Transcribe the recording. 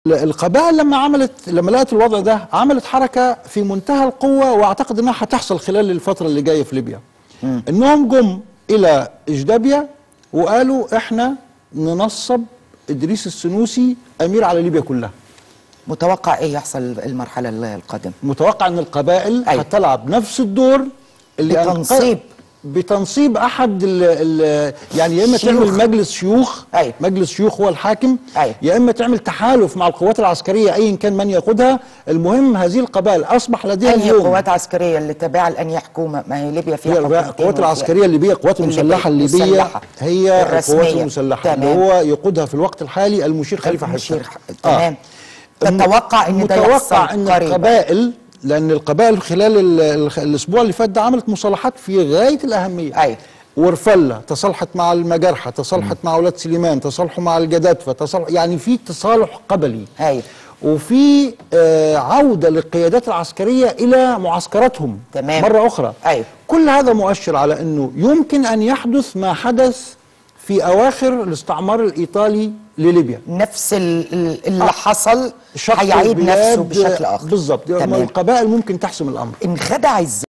القبائل لما عملت لما لقت الوضع ده عملت حركه في منتهى القوه واعتقد انها هتحصل خلال الفتره اللي جايه في ليبيا انهم جم الى اجدابيا وقالوا احنا ننصب ادريس السنوسي امير على ليبيا كلها متوقع ايه يحصل المرحله القادمه متوقع ان القبائل أيوة. هتلعب نفس الدور اللي بتنصيب. أنق- بتنصيب احد ال ال يعني يا اما شيوخ. تعمل مجلس شيوخ أيوة. مجلس شيوخ هو الحاكم أيوة. يا اما تعمل تحالف مع القوات العسكريه ايا كان من يقودها المهم هذه القبائل اصبح لديها انهي اليوم قوات عسكريه اللي تابعه لانهي حكومه ما هي ليبيا فيها هي حكومتين القوات وفيها- العسكريه الليبيه القوات المسلحه الليبيه المسلحة. هي الرسمية. القوات المسلحه اللي تمام. هو يقودها في الوقت الحالي المشير خليفه المشير حفتر ح- تمام. تتوقع ان ده متوقع يحصل ان قريبا. القبائل لان القبائل خلال ال- ال- الاسبوع اللي فات ده عملت مصالحات في غايه الاهميه أيوة. ورفله تصالحت مع المجارحه تصالحت مع اولاد سليمان تصالحوا مع الجدادفه تصالح يعني في تصالح قبلي أيوة. وفي آه عوده للقيادات العسكريه الى معسكراتهم تمام. مره اخرى أيوة. كل هذا مؤشر على انه يمكن ان يحدث ما حدث في اواخر الاستعمار الايطالي لليبيا نفس ال- ال- اللي آه. حصل شق هيعيد البلاد نفسه بشكل اخر بالظبط تمام القبائل ممكن تحسم الامر انخدع ازاي